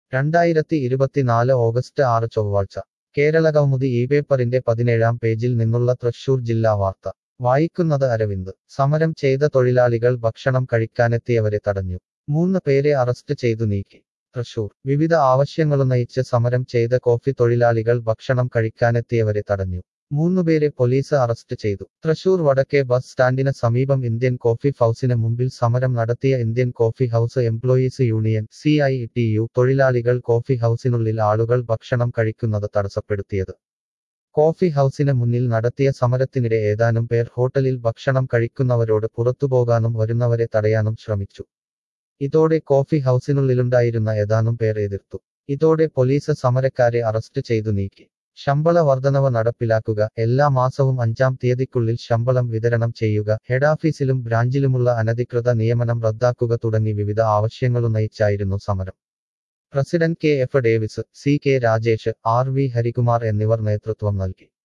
രണ്ടായിരത്തി ഇരുപത്തിനാല് ഓഗസ്റ്റ് ആറ് ചൊവ്വാഴ്ച കേരളകൗമുദി ഈ പേപ്പറിന്റെ പതിനേഴാം പേജിൽ നിന്നുള്ള തൃശൂർ ജില്ലാ വാർത്ത വായിക്കുന്നത് അരവിന്ദ് സമരം ചെയ്ത തൊഴിലാളികൾ ഭക്ഷണം കഴിക്കാനെത്തിയവരെ തടഞ്ഞു മൂന്ന് പേരെ അറസ്റ്റ് ചെയ്തു നീക്കി തൃശൂർ വിവിധ ആവശ്യങ്ങളുന്നയിച്ച് സമരം ചെയ്ത കോഫി തൊഴിലാളികൾ ഭക്ഷണം കഴിക്കാനെത്തിയവരെ തടഞ്ഞു മൂന്നുപേരെ പോലീസ് അറസ്റ്റ് ചെയ്തു തൃശൂർ വടക്കേ ബസ് സ്റ്റാൻഡിന് സമീപം ഇന്ത്യൻ കോഫി ഹൌസിന് മുമ്പിൽ സമരം നടത്തിയ Indian coffee house employees union C I T U തൊഴിലാളികൾ കോഫി ഹൌസിനുള്ളിൽ ആളുകൾ ഭക്ഷണം കഴിക്കുന്നത് തടസ്സപ്പെടുത്തിയത് കോഫി ഹൌസിന് മുന്നിൽ നടത്തിയ സമരത്തിനിടെ ഏതാനും പേർ ഹോട്ടലിൽ ഭക്ഷണം കഴിക്കുന്നവരോട് പുറത്തുപോകാനും വരുന്നവരെ തടയാനും ശ്രമിച്ചു ഇതോടെ കോഫി ഹൌസിനുള്ളിലുണ്ടായിരുന്ന ഏതാനും പേർ എതിർത്തു ഇതോടെ പോലീസ് സമരക്കാരെ അറസ്റ്റ് ചെയ്തു നീക്കി ശമ്പള വർധനവ് നടപ്പിലാക്കുക എല്ലാ മാസവും അഞ്ചാം തീയതിക്കുള്ളിൽ ശമ്പളം വിതരണം ചെയ്യുക ഹെഡാഫീസിലും ബ്രാഞ്ചിലുമുള്ള അനധികൃത നിയമനം റദ്ദാക്കുക തുടങ്ങി വിവിധ ആവശ്യങ്ങളുന്നയിച്ചായിരുന്നു സമരം president K F Davis C K Rajesh R V Harikumar എന്നിവർ നേതൃത്വം നൽകി